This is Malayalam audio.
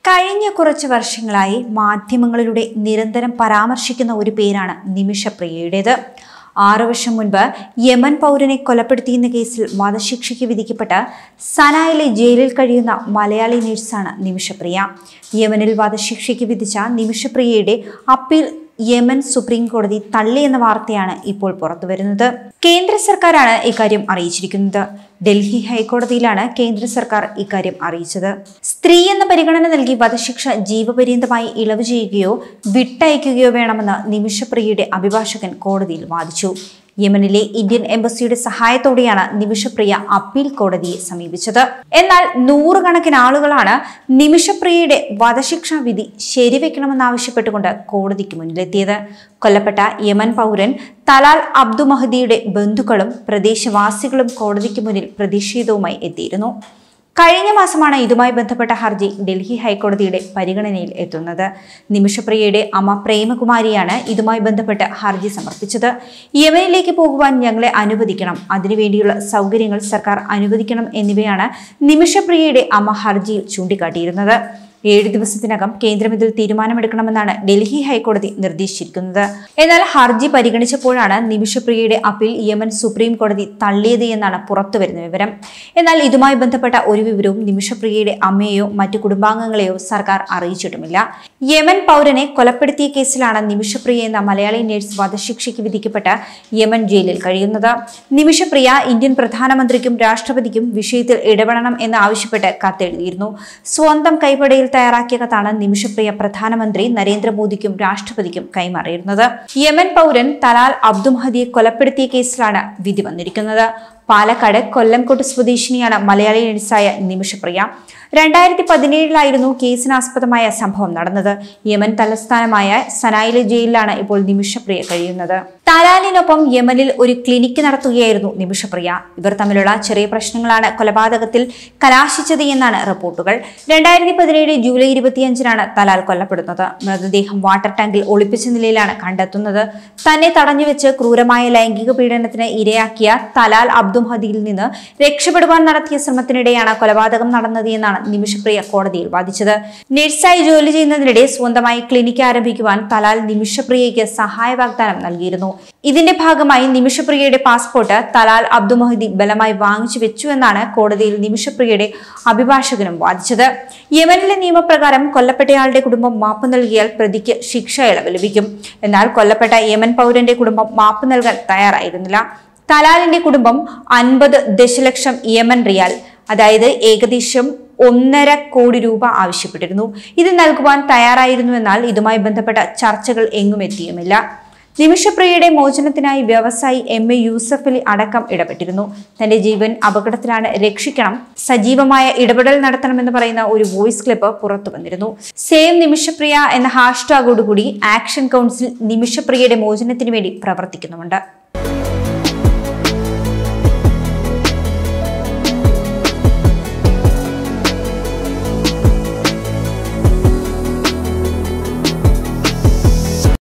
കഴിഞ്ഞ കുറച്ച് വർഷങ്ങളായി മാധ്യമങ്ങളിലൂടെ നിരന്തരം പരാമർശിക്കുന്ന ഒരു പേരാണ് നിമിഷപ്രിയയുടേത് ആറു വർഷം മുൻപ് യമൻ പൗരനെ കൊലപ്പെടുത്തിയെന്ന കേസിൽ വധശിക്ഷയ്ക്ക് വിധിക്കപ്പെട്ട സനായിലെ ജയിലിൽ കഴിയുന്ന മലയാളി നഴ്സാണ് നിമിഷപ്രിയ യമനിൽ വധശിക്ഷയ്ക്ക് വിധിച്ച നിമിഷപ്രിയയുടെ അപ്പീൽ യമൻ സുപ്രീം കോടതി തള്ളിയെന്ന വാർത്തയാണ് ഇപ്പോൾ പുറത്തുവരുന്നത് കേന്ദ്ര സർക്കാരാണ് ഇക്കാര്യം അറിയിച്ചിരിക്കുന്നത് ഡൽഹി ഹൈക്കോടതിയിലാണ് കേന്ദ്ര സർക്കാർ ഇക്കാര്യം അറിയിച്ചത് സ്ത്രീ എന്ന പരിഗണന നൽകി വധശിക്ഷ ജീവപര്യന്തമായി ഇളവ് ചെയ്യുകയോ വിട്ടയക്കുകയോ വേണമെന്ന് നിമിഷപ്രിയയുടെ അഭിഭാഷകൻ കോടതിയിൽ വാദിച്ചു യമനിലെ ഇന്ത്യൻ എംബസിയുടെ സഹായത്തോടെയാണ് നിമിഷപ്രിയ അപ്പീൽ കോടതിയെ സമീപിച്ചത് എന്നാൽ നൂറുകണക്കിന് ആളുകളാണ് നിമിഷപ്രിയയുടെ വധശിക്ഷാ വിധി ശരിവെക്കണമെന്നാവശ്യപ്പെട്ടുകൊണ്ട് കോടതിക്ക് മുന്നിലെത്തിയത് കൊല്ലപ്പെട്ട യമൻ പൗരൻ തലാൽ അബ്ദു മഹദിയുടെ ബന്ധുക്കളും പ്രദേശവാസികളും കോടതിക്ക് മുന്നിൽ പ്രതിഷേധവുമായി എത്തിയിരുന്നു കഴിഞ്ഞ മാസമാണ് ഇതുമായി ബന്ധപ്പെട്ട ഹർജി ഡൽഹി ഹൈക്കോടതിയുടെ പരിഗണനയിൽ എത്തുന്നത് നിമിഷപ്രിയയുടെ അമ്മ പ്രേമകുമാരിയാണ് ഇതുമായി ബന്ധപ്പെട്ട് ഹർജി സമർപ്പിച്ചത് യമനിലേക്ക് പോകുവാൻ ഞങ്ങളെ അനുവദിക്കണം അതിനുവേണ്ടിയുള്ള സൗകര്യങ്ങൾ സർക്കാർ അനുവദിക്കണം എന്നിവയാണ് നിമിഷപ്രിയയുടെ അമ്മ ഹർജിയിൽ ചൂണ്ടിക്കാട്ടിയിരുന്നത് ഏഴ് ദിവസത്തിനകം കേന്ദ്രം ഇതിൽ തീരുമാനമെടുക്കണമെന്നാണ് ഡൽഹി ഹൈക്കോടതി നിർദ്ദേശിച്ചിരിക്കുന്നത് എന്നാൽ ഹർജി പരിഗണിച്ചപ്പോഴാണ് നിമിഷപ്രിയയുടെ അപ്പീൽ യമൻ സുപ്രീം കോടതി തള്ളിയത് എന്നാണ് പുറത്തുവരുന്ന വിവരം എന്നാൽ ഇതുമായി ബന്ധപ്പെട്ട ഒരു വിവരവും നിമിഷപ്രിയയുടെ അമ്മയെയോ മറ്റു കുടുംബാംഗങ്ങളെയോ സർക്കാർ അറിയിച്ചിട്ടുമില്ല യമൻ പൗരനെ കൊലപ്പെടുത്തിയ കേസിലാണ് നിമിഷപ്രിയ എന്ന മലയാളി നഴ്സ് വധശിക്ഷയ്ക്ക് വിധിക്കപ്പെട്ട യമൻ ജയിലിൽ കഴിയുന്നത് നിമിഷപ്രിയ ഇന്ത്യൻ പ്രധാനമന്ത്രിക്കും രാഷ്ട്രപതിക്കും വിഷയത്തിൽ ഇടപെടണം എന്ന് ആവശ്യപ്പെട്ട് കത്തെഴുതിയിരുന്നു സ്വന്തം കൈപ്പടയിൽ തയ്യാറാക്കിയ കത്താണ് നിമിഷപ്രിയ പ്രധാനമന്ത്രി നരേന്ദ്രമോദിക്കും രാഷ്ട്രപതിക്കും കൈമാറിയിരുന്നത് യമൻ പൗരൻ തലാൽ അബ്ദുമഹദിയെ കൊലപ്പെടുത്തിയ കേസിലാണ് വിധി വന്നിരിക്കുന്നത് പാലക്കാട് കൊല്ലംകോട്ട് സ്വദേശിനിയാണ് മലയാളി നഴ്സായ നിമിഷപ്രിയ രണ്ടായിരത്തി പതിനേഴിലായിരുന്നു കേസിനാസ്പദമായ സംഭവം നടന്നത് യമൻ തലസ്ഥാനമായ സനായിലെ ജയിലിലാണ് ഇപ്പോൾ നിമിഷപ്രിയ കഴിയുന്നത് തലാലിനൊപ്പം യമനിൽ ഒരു ക്ലിനിക്ക് നടത്തുകയായിരുന്നു നിമിഷപ്രിയ ഇവർ തമ്മിലുള്ള ചെറിയ പ്രശ്നങ്ങളാണ് കൊലപാതകത്തിൽ കലാശിച്ചത് എന്നാണ് റിപ്പോർട്ടുകൾ രണ്ടായിരത്തി പതിനേഴ് ജൂലൈ ഇരുപത്തിയഞ്ചിനാണ് തലാൽ കൊല്ലപ്പെടുന്നത് മൃതദേഹം വാട്ടർ ടാങ്കിൽ ഒളിപ്പിച്ച നിലയിലാണ് കണ്ടെത്തുന്നത് തന്നെ തടഞ്ഞുവെച്ച് ക്രൂരമായ ലൈംഗിക പീഡനത്തിന് ഇരയാക്കിയ തലാൽ അബ്ദുഹദിയിൽ നിന്ന് രക്ഷപ്പെടുവാൻ നടത്തിയ ശ്രമത്തിനിടെയാണ് കൊലപാതകം നടന്നത് എന്നാണ് നിമിഷപ്രിയ കോടതിയിൽ വാദിച്ചത് നഴ്സായി ജോലി ചെയ്യുന്നതിനിടെ സ്വന്തമായി ക്ലിനിക്ക് ആരംഭിക്കുവാൻ തലാൽ നിമിഷപ്രിയയ്ക്ക് സഹായ വാഗ്ദാനം നൽകിയിരുന്നു ഇതിന്റെ ഭാഗമായി നിമിഷപ്രിയയുടെ പാസ്പോർട്ട് തലാൽ അബ്ദുമഹദി ബലമായി വാങ്ങിച്ചു വെച്ചു എന്നാണ് കോടതിയിൽ നിമിഷപ്രിയയുടെ അഭിഭാഷകനും വാദിച്ചത് യമനിലെ നിയമപ്രകാരം കൊല്ലപ്പെട്ടയാളുടെ കുടുംബം മാപ്പ് നൽകിയാൽ പ്രതിക്ക് ശിക്ഷ ഇളവ് ലഭിക്കും എന്നാൽ കൊല്ലപ്പെട്ട യമൻ പൗരന്റെ കുടുംബം മാപ്പ് നൽകാൻ തയ്യാറായിരുന്നില്ല തലാലിന്റെ കുടുംബം അൻപത് ദശലക്ഷം യമൻ റിയാൽ അതായത് ഏകദേശം ഒന്നര കോടി രൂപ ആവശ്യപ്പെട്ടിരുന്നു ഇത് നൽകുവാൻ തയ്യാറായിരുന്നുവെന്നാൽ ഇതുമായി ബന്ധപ്പെട്ട ചർച്ചകൾ എങ്ങും എത്തിയുമില്ല നിമിഷപ്രിയയുടെ മോചനത്തിനായി വ്യവസായി എം എ യൂസഫ് അലി അടക്കം ഇടപെട്ടിരുന്നു തന്റെ ജീവൻ അപകടത്തിലാണ് രക്ഷിക്കണം സജീവമായ ഇടപെടൽ നടത്തണമെന്ന് പറയുന്ന ഒരു വോയിസ് ക്ലിപ്പ് പുറത്തു വന്നിരുന്നു സേവ് നിമിഷപ്രിയ എന്ന ഹാഷ്ടാഗോടുകൂടി ആക്ഷൻ കൗൺസിൽ നിമിഷപ്രിയയുടെ മോചനത്തിന് വേണ്ടി പ്രവർത്തിക്കുന്നുമുണ്ട്